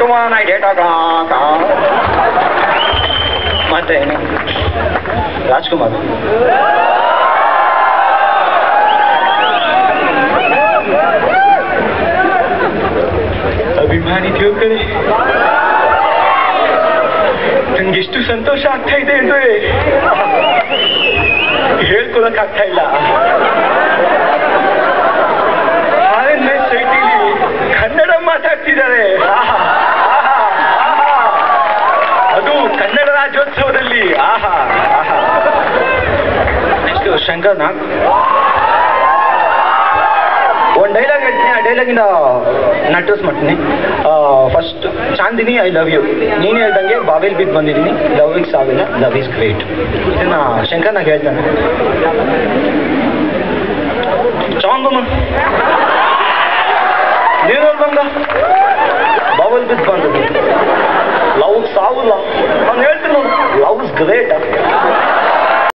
ಟುಮಾನ್ I date ಮತ್ತೆ ಏನು ರಾಜ್ಕುಮಾರ್ ಅಭಿಮಾನಿ ತಿಳ್ಕೊಳ್ಳಿ ನಂಗೆ ಎಷ್ಟು ಸಂತೋಷ ಆಗ್ತಾ ಇದೆ ಅಂದ್ರೆ ಹೇಳ್ಕೊಳಕ್ ಆಗ್ತಾ ಇಲ್ಲ ಆರನೇ ಸೈಟಿಲಿ ಕನ್ನಡ ಮಾತಾಡ್ತಿದ್ದಾರೆ ಆಹಾ, ಆಹಾ, ಆಹಾ. ಅದು ಕನ್ನಡ ರಾಜ್ಯೋತ್ಸವದಲ್ಲಿ ಆಹಾ ಆಹಾ ನೆಕ್ಸ್ಟ್ ಶಂಕರ್ ನಾಗ್ ಒಂದು ಡೈಲಾಗ್ ಹೇಳ್ತೀನಿ ಆ ಡೈಲಾಗಿಂದ ನಟಸ್ ಮಾಡ್ತೀನಿ first Chandini I love you ನೀನು ಹೇಳ್ದಂಗೆ ಬಾವಿಲ್ ಬಿದ್ದು ಬಂದಿದ್ದೀನಿ ಲವ್ ಇಸ್ ಸಾವಿಲ್ಲ ಲವ್ ಇಸ್ ಗ್ರೇಟ್ ಇದನ್ನ ಶಂಕರ್ನಾಗ್ ಹೇಳ್ತಾನೆ ಚಾಂಗಮ್ಮ ನೀನು ಹೇಳ್ದಂಗ ಬಾವಲ್ ಬಿದ್ದು ಬಂದದ್ದು ಲವ್ ಸಾವಲ್ಲ ಅವ್ನು ಹೇಳ್ತೀನಿ ಲವ್ ಇಸ್ ಗ್ರೇಟ್